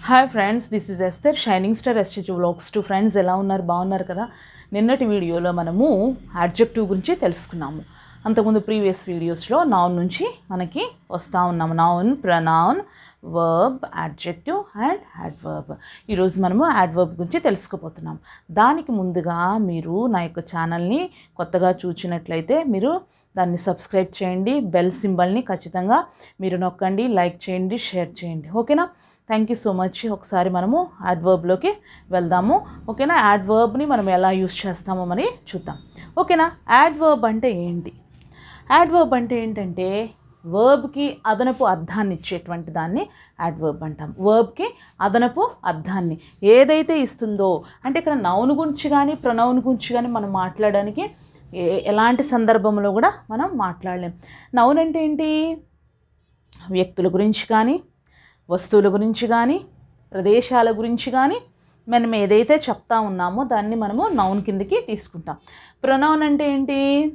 hi friends this is Esther shining star stitch vlogs to friends ఎలా ఉన్నారు బాగున్నారు కదా నిన్నటి వీడియోలో మనము అడ్జెక్టివ్ గురించి తెలుసుకున్నాము అంతకుముందు ప్రీవియస్ వీడియోస్లో నౌన్ నుంచి మనకి వస్తూ ఉన్నాము noun pronoun verb adjective and adverb ఈరోజు మనము అడ్వర్బ్ గురించి తెలుసుకోబోతున్నాం దానికి ముందుగా మీరు నా యొక్క ఛానల్ని కొత్తగా చూసినట్లయితే మీరు దాన్ని సబ్స్క్రైబ్ చేయండి బెల్ సింబల్ని ఖచ్చితంగా మీరు నొక్కండి లైక్ చేయండి షేర్ చేయండి ఓకేనా థ్యాంక్ యూ సో మచ్ ఒకసారి మనము యాడ్వర్బ్లోకి వెళ్దాము ఓకేనా యాడ్వర్బ్ని మనం ఎలా యూస్ చేస్తామో మరి చూద్దాం ఓకేనా యాడ్వర్బ్ అంటే ఏంటి యాడ్వర్బ్ అంటే ఏంటంటే వర్బ్కి అదనపు అర్థాన్ని ఇచ్చేటువంటి దాన్ని యాడ్వర్బ్ అంటాం వర్బ్కి అదనపు అర్థాన్ని ఏదైతే ఇస్తుందో అంటే ఇక్కడ నౌన్ గురించి కానీ ప్రనౌన్ గురించి కానీ మనం మాట్లాడడానికి ఏ ఎలాంటి సందర్భంలో కూడా మనం మాట్లాడలేం నౌన్ అంటే ఏంటి వ్యక్తుల గురించి కానీ వస్తువుల గురించి కానీ ప్రదేశాల గురించి కానీ మనం ఏదైతే చెప్తా ఉన్నామో దాన్ని మనము నౌన్ కిందకి తీసుకుంటాం ప్రొనౌన్ అంటే ఏంటి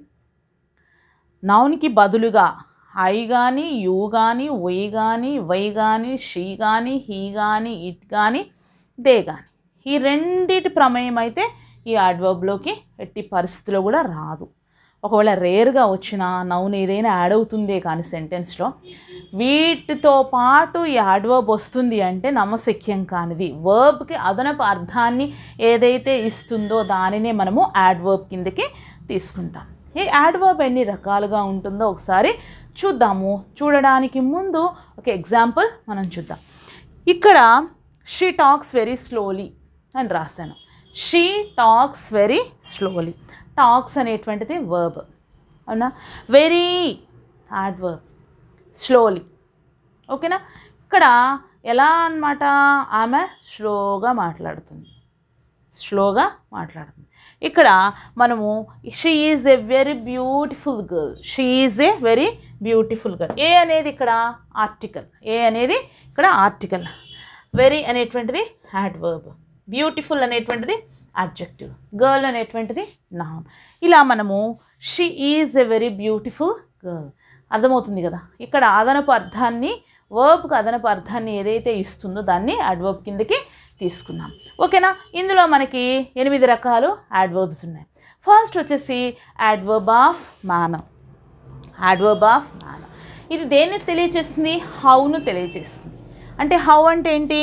నౌన్కి బదులుగా ఐ కానీ యూ కానీ వై కానీ వై కానీ షీ కానీ హీ కానీ ఇట్ కానీ దే కానీ ఈ రెండిటి ప్రమేయం అయితే ఈ అడ్వర్బ్లోకి ఎట్టి పరిస్థితిలో కూడా రాదు ఒకవేళ రేర్గా వచ్చిన నౌన్ ఏదైనా యాడ్ అవుతుందే కానీ సెంటెన్స్లో వీటితో పాటు ఈ యాడ్వర్బ్ వస్తుంది అంటే నమ్మశక్యం కానిది వర్బ్కి అదనపు అర్థాన్ని ఏదైతే ఇస్తుందో దానినే మనము యాడ్వర్బ్ కిందకి తీసుకుంటాం ఈ యాడ్వర్బ్ ఎన్ని రకాలుగా ఉంటుందో ఒకసారి చూద్దాము చూడడానికి ముందు ఒక ఎగ్జాంపుల్ మనం చూద్దాం ఇక్కడ షీ టాక్స్ వెరీ స్లోలీ అని రాశాను she talks very slowly talks అనేటువంటిది వర్బ్ అవునా వెరీ హార్డ్ వర్బ్ స్లోలీ ఓకేనా ఇక్కడ ఎలా అన్నమాట ఆమె స్లోగా మాట్లాడుతుంది స్లోగా మాట్లాడుతుంది ఇక్కడ మనము she is a very beautiful girl she is a very beautiful girl a అనేది ఇక్కడ ఆర్టికల్ ఏ అనేది ఇక్కడ ఆర్టికల్ వెరీ అనేటువంటిది హ్యాడ్ వర్బ్ బ్యూటిఫుల్ అనేటువంటిది అడ్జెక్టివ్ గర్ల్ అనేటువంటిది నౌన్ ఇలా మనము she is a very beautiful girl అర్థమవుతుంది కదా ఇక్కడ అదనపు అర్థాన్ని వర్బ్కి అదనపు అర్థాన్ని ఏదైతే ఇస్తుందో దాన్ని అడ్వర్బ్ కిందకి తీసుకున్నాం ఓకేనా ఇందులో మనకి ఎనిమిది రకాలు యాడ్వర్బ్స్ ఉన్నాయి ఫస్ట్ వచ్చేసి adverb of manner adverb of manner ఇది దేన్ని తెలియజేస్తుంది హౌను తెలియజేస్తుంది అంటే హౌ అంటే ఏంటి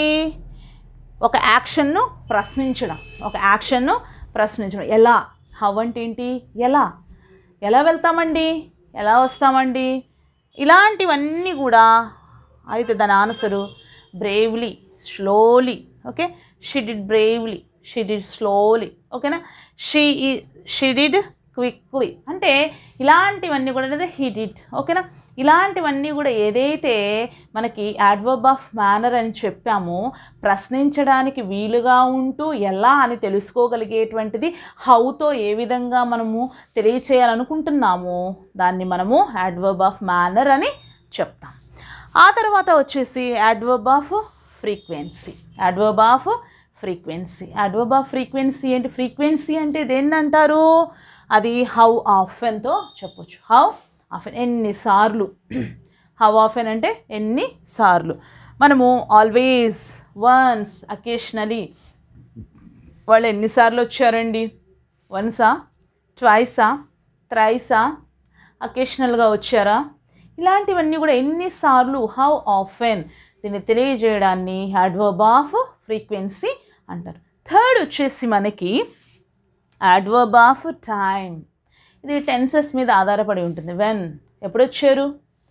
ఒక యాక్షన్ను ప్రశ్నించడం ఒక యాక్షన్ను ప్రశ్నించడం ఎలా హౌ అంటే ఏంటి ఎలా ఎలా వెళ్తామండి ఎలా వస్తామండి ఇలాంటివన్నీ కూడా అయితే దాని answer bravely slowly okay she did bravely she did slowly ఓకేనా షీ షీ డిడ్ క్విక్లీ అంటే ఇలాంటివన్నీ కూడా అనేది హీ డిడ్ ఓకేనా ఇలాంటివన్నీ కూడా ఏదైతే మనకి యాడ్వర్బ్ ఆఫ్ మేనర్ అని చెప్పామో ప్రశ్నించడానికి వీలుగా ఉంటూ ఎలా అని తెలుసుకోగలిగేటువంటిది హౌతో ఏ విధంగా మనము తెలియచేయాలనుకుంటున్నామో దాన్ని మనము యాడ్వర్బ్ ఆఫ్ మేనర్ అని చెప్తాం ఆ తర్వాత వచ్చేసి adverb of frequency adverb of frequency adverb of frequency ఏంటి ఫ్రీక్వెన్సీ అంటే దేన్ని అంటారు అది హౌ ఆఫెన్తో చెప్పొచ్చు హౌ ఆఫెన్ ఎన్నిసార్లు హౌ ఆఫెన్ అంటే ఎన్నిసార్లు మనము ఆల్వేస్ వన్స్ అకేషనలీ వాళ్ళు ఎన్నిసార్లు వచ్చారండి వన్సా ట్వైసా త్రైసా అకేషనల్గా వచ్చారా ఇలాంటివన్నీ కూడా ఎన్నిసార్లు హౌ ఆఫెన్ దీన్ని తెలియజేయడాన్ని యాడ్వర్బ్ ఆఫ్ ఫ్రీక్వెన్సీ అంటారు థర్డ్ వచ్చేసి మనకి యాడ్వర్బ్ ఆఫ్ టైం ఇది టెన్సెస్ మీద ఆధారపడి ఉంటుంది వెన్ ఎప్పుడు వచ్చారు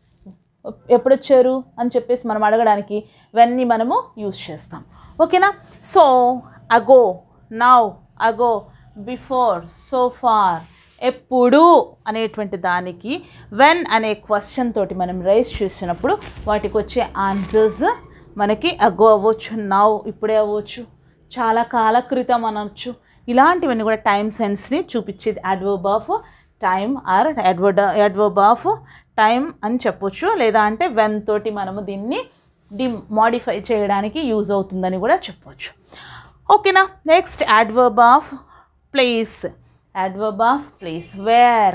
ఎప్పుడు వచ్చారు అని చెప్పేసి మనం అడగడానికి వెన్ని మనము యూజ్ చేస్తాం ఓకేనా సో అగో నౌ అగో బిఫోర్ సో ఫార్ ఎప్పుడు అనేటువంటి దానికి వెన్ అనే క్వశ్చన్ తోటి మనం రైస్ చేసినప్పుడు వాటికి వచ్చే ఆన్సర్స్ మనకి అగో అవ్వచ్చు నౌ ఇప్పుడే అవ్వచ్చు చాలా కాల క్రితం అనొచ్చు ఇలాంటివన్నీ కూడా టైం సెన్స్ని చూపించేది adverb of time or adverb adverb of time అని చెప్పొచ్చు లేదా అంటే వెన్ తోటి మనము దీన్ని డి మాడిఫై చేయడానికి యూజ్ అవుతుందని కూడా చెప్పొచ్చు ఓకేనా next adverb of place adverb of place where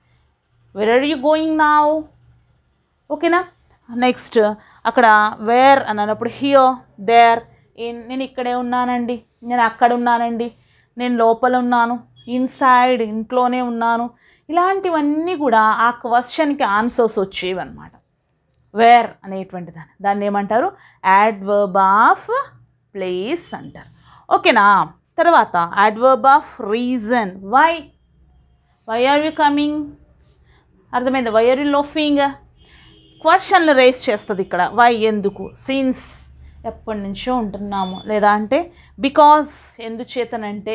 where are you going now ఓకేనా నెక్స్ట్ అక్కడ వేర్ అని అన్నప్పుడు హియర్ దేర్ ఏం- నేను ఇక్కడే ఉన్నానండి నేను అక్కడ ఉన్నానండి నేను లోపల ఉన్నాను ఇన్సైడ్ ఇంట్లోనే ఉన్నాను ఇలాంటివన్నీ కూడా ఆ క్వశ్చన్కి ఆన్సర్స్ వచ్చేవి అనమాట వేర్ అనేటువంటి దాన్ని దాన్ని ఏమంటారు యాడ్వర్బ్ ఆఫ్ ప్లేస్ అంటారు ఓకేనా తర్వాత adverb of reason why why are you coming అర్థమైంది వై ఆర్ యూ లోఫింగ్ క్వశ్చన్లు రేస్ చేస్తుంది ఇక్కడ వై ఎందుకు సిన్స్ ఎప్పటి నుంచో ఉంటున్నాము లేదా అంటే బికాజ్ ఎందుచేతనంటే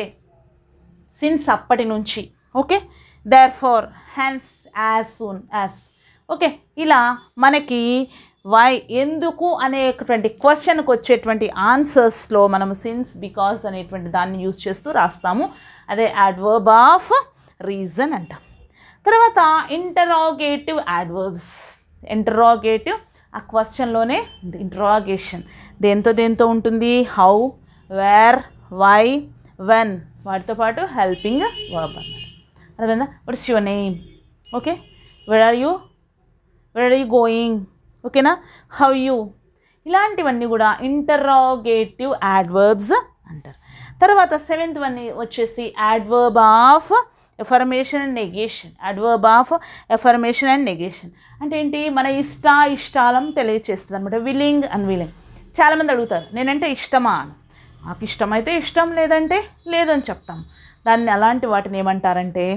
సిన్స్ అప్పటి నుంచి okay therefore hence as soon as okay ఇలా మనకి వై ఎందుకు అనేటువంటి క్వశ్చన్కి వచ్చేటువంటి ఆన్సర్స్లో మనం సిన్స్ బికాస్ అనేటువంటి దాన్ని యూజ్ చేస్తూ రాస్తాము అదే యాడ్వర్బ్ ఆఫ్ రీజన్ అంటాం తర్వాత ఇంటరాగేటివ్ యాడ్వర్బ్స్ ఇంటరాగేటివ్ ఆ క్వశ్చన్లోనే ఇంటరాగేషన్ దేంతో దేంతో ఉంటుంది హౌ వేర్ వై వెన్ వాటితో పాటు హెల్పింగ్ వర్బ్ అన్నమాట అర్థమైందా what is your name okay where are you where are you going ఓకేనా హౌ యూ ఇలాంటివన్నీ కూడా ఇంటరాగేటివ్ యాడ్వర్బ్స్ అంటారు తర్వాత సెవెంత్ వన్ వచ్చేసి adverb of affirmation and negation adverb of affirmation and negation అంటే ఏంటి మన ఇష్ట ఇష్టాలను తెలియచేస్తుంది అనమాట విల్లింగ్ అండ్ విల్లింగ్ చాలామంది అడుగుతారు నేనంటే ఇష్టమా అని నాకు ఇష్టమైతే ఇష్టం లేదంటే లేదని చెప్తాం దాన్ని అలాంటి వాటిని ఏమంటారంటే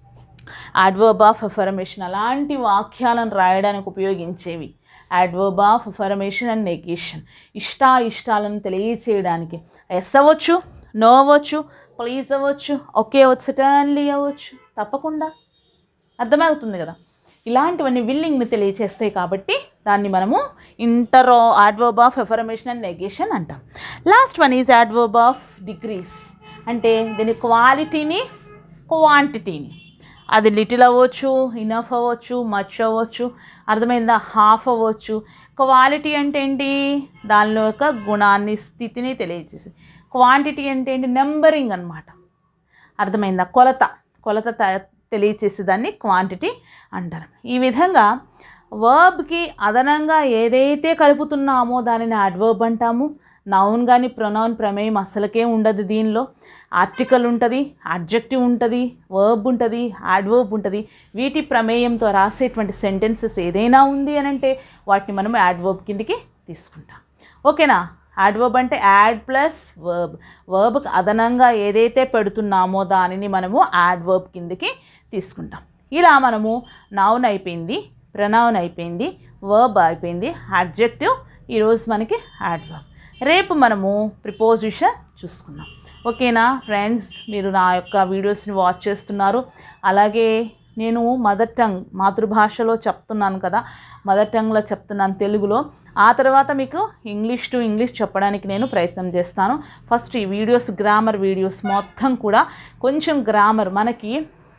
అడ్వర్బ్ ఆఫ్ అఫర్మేషన్ అలాంటి వాక్యాలను రాయడానికి ఉపయోగించేవి adverb of affirmation and negation ఇష్ట ఇష్టాలను తెలియచేయడానికి ఎస్ అవ్వచ్చు నో అవ్వచ్చు ప్లీజ్ అవ్వచ్చు ఓకే అవ్వచ్చు టర్న్లీ అవ్వచ్చు తప్పకుండా అర్థమవుతుంది కదా ఇలాంటివన్నీ విల్లింగ్ని తెలియచేస్తాయి కాబట్టి దాన్ని మనము ఇంటరో adverb of affirmation and negation అంటాం last one is adverb of degrees అంటే దీని క్వాలిటీని క్వాంటిటీని అది లిటిల్ అవ్వచ్చు ఇనఫ్ అవ్వచ్చు మచ్ అవ్వచ్చు అర్థమైందా హాఫ్ అవ్వచ్చు క్వాలిటీ అంటే ఏంటి దానిలో యొక్క గుణాన్ని స్థితిని తెలియజేసి క్వాంటిటీ అంటే ఏంటి నెంబరింగ్ అనమాట అర్థమైందా కొలత కొలత త- తెలియచేసే దాన్ని క్వాంటిటీ అంటారు ఈ విధంగా వర్బ్కి అదనంగా ఏదైతే కలుపుతున్నామో దానిని అడ్వర్బ్ అంటాము నౌన్ కానీ ప్రొనౌన్ ప్రమేయం అసలుకే ఉండదు దీనిలో ఆర్టికల్ ఉంటుంది అడ్జెక్టివ్ ఉంటుంది వర్బ్ ఉంటుంది యాడ్వర్బ్ ఉంటుంది వీటి ప్రమేయంతో రాసేటువంటి సెంటెన్సెస్ ఏదైనా ఉంది అని అంటే వాటిని మనం యాడ్వర్బ్ కిందికి తీసుకుంటాం ఓకేనా యాడ్వర్బ్ అంటే యాడ్ ప్లస్ వర్బ్ వర్బ్కి అదనంగా ఏదైతే పెడుతున్నామో దానిని మనము యాడ్వర్బ్ కిందకి తీసుకుంటాం ఇలా మనము నౌన్ అయిపోయింది ప్రనౌన్ అయిపోయింది వర్బ్ అయిపోయింది అడ్జెక్టివ్ ఈరోజు మనకి యాడ్వర్బ్ రేపు మనము ప్రిపోజిషన్ చూసుకుందాం ఓకేనా ఫ్రెండ్స్ మీరు నా యొక్క వీడియోస్ని వాచ్ చేస్తున్నారు అలాగే నేను మదర్ టంగ్ మాతృభాషలో చెప్తున్నాను కదా మదర్ టంగ్లో చెప్తున్నాను తెలుగులో ఆ తర్వాత మీకు ఇంగ్లీష్ టు ఇంగ్లీష్ చెప్పడానికి నేను ప్రయత్నం చేస్తాను ఫస్ట్ ఈ వీడియోస్ గ్రామర్ వీడియోస్ మొత్తం కూడా కొంచెం గ్రామర్ మనకి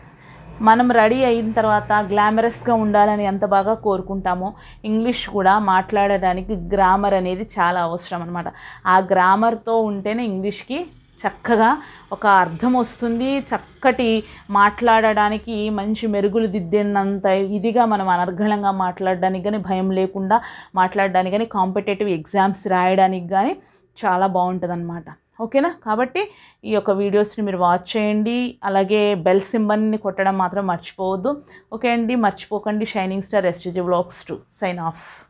మనం రెడీ అయిన తర్వాత గ్లామరస్గా ఉండాలని ఎంత బాగా కోరుకుంటామో ఇంగ్లీష్ కూడా మాట్లాడడానికి గ్రామర్ అనేది చాలా అవసరం అనమాట ఆ గ్రామర్తో ఉంటేనే ఇంగ్లీష్కి చక్కగా ఒక అర్థం వస్తుంది చక్కటి మాట్లాడడానికి మంచి మెరుగులు దిద్దినంత ఇదిగా మనం అనర్గళంగా మాట్లాడడానికి కానీ భయం లేకుండా మాట్లాడడానికి కానీ కాంపిటేటివ్ ఎగ్జామ్స్ రాయడానికి కానీ చాలా బాగుంటుంది ఓకేనా కాబట్టి ఈ యొక్క వీడియోస్ని మీరు వాచ్ చేయండి అలాగే బెల్ సింబల్ని కొట్టడం మాత్రం మర్చిపోవద్దు ఓకే అండి మర్చిపోకండి shining star STG vlogs to sign of